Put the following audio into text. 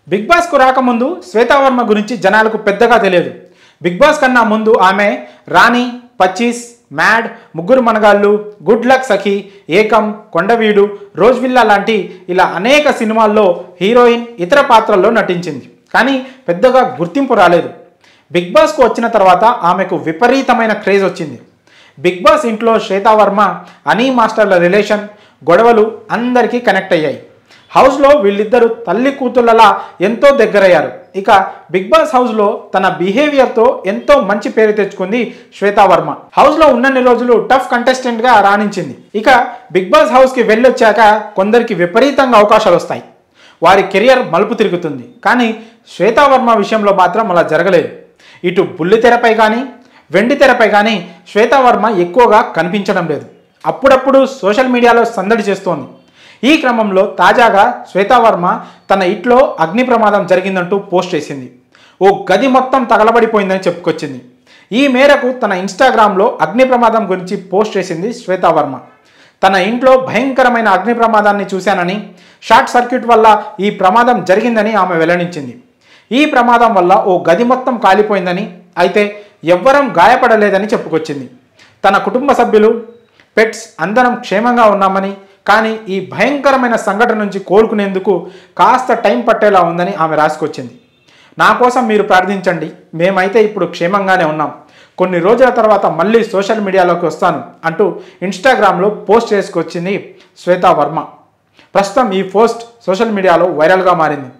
big బాస్కు రాకముందు శ్వేతావర్మ గురించి జనాలకు పెద్దగా తెలియదు బిగ్ బాస్ కన్నా ముందు ఆమె రాణి పచ్చీస్ మ్యాడ్ ముగ్గురు మనగాళ్ళు గుడ్ లక్ సఖి ఏకం కొండవీడు రోజ్విల్లా లాంటి ఇలా అనేక సినిమాల్లో హీరోయిన్ ఇతర పాత్రల్లో నటించింది కానీ పెద్దగా గుర్తింపు రాలేదు బిగ్ బాస్కు వచ్చిన తర్వాత ఆమెకు విపరీతమైన క్రేజ్ వచ్చింది బిగ్ బాస్ ఇంట్లో శ్వేతావర్మ అనీ మాస్టర్ల రిలేషన్ గొడవలు అందరికీ కనెక్ట్ అయ్యాయి హౌస్లో వీళ్ళిద్దరూ తల్లి కూతుళ్ళలా ఎంతో దగ్గరయ్యారు ఇక బిగ్ బాస్ హౌస్లో తన బిహేవియర్తో ఎంతో మంచి పేరు తెచ్చుకుంది శ్వేతావర్మ హౌస్లో ఉన్నన్ని రోజులు టఫ్ కంటెస్టెంట్గా రాణించింది ఇక బిగ్ బాస్ హౌస్కి వెళ్ళొచ్చాక కొందరికి విపరీతంగా అవకాశాలు వస్తాయి వారి కెరియర్ మలుపు తిరుగుతుంది కానీ శ్వేతావర్మ విషయంలో మాత్రం అలా జరగలేదు ఇటు బుల్లితెరపై కానీ వెండి తెరపై కానీ శ్వేతావర్మ ఎక్కువగా కనిపించడం లేదు అప్పుడప్పుడు సోషల్ మీడియాలో సందడి చేస్తోంది ఈ క్రమంలో తాజాగా శ్వేతావర్మ తన ఇంట్లో అగ్ని ప్రమాదం జరిగిందంటూ పోస్ట్ చేసింది ఓ గది మొత్తం తగలబడిపోయిందని చెప్పుకొచ్చింది ఈ మేరకు తన ఇన్స్టాగ్రామ్లో అగ్ని ప్రమాదం గురించి పోస్ట్ చేసింది శ్వేతావర్మ తన ఇంట్లో భయంకరమైన అగ్ని ప్రమాదాన్ని చూశానని షార్ట్ సర్క్యూట్ వల్ల ఈ ప్రమాదం జరిగిందని ఆమె వెల్లడించింది ఈ ప్రమాదం వల్ల ఓ గది మొత్తం కాలిపోయిందని అయితే ఎవ్వరం గాయపడలేదని చెప్పుకొచ్చింది తన కుటుంబ సభ్యులు పెట్స్ అందరం క్షేమంగా ఉన్నామని కానీ ఈ భయంకరమైన సంఘటన నుంచి కోలుకునేందుకు కాస్త టైం పట్టేలా ఉందని ఆమె రాసుకొచ్చింది నా కోసం మీరు ప్రార్థించండి మేమైతే ఇప్పుడు క్షేమంగానే ఉన్నాం కొన్ని రోజుల తర్వాత మళ్ళీ సోషల్ మీడియాలోకి వస్తాను అంటూ ఇన్స్టాగ్రామ్లో పోస్ట్ చేసుకొచ్చింది శ్వేతా వర్మ ప్రస్తుతం ఈ పోస్ట్ సోషల్ మీడియాలో వైరల్గా మారింది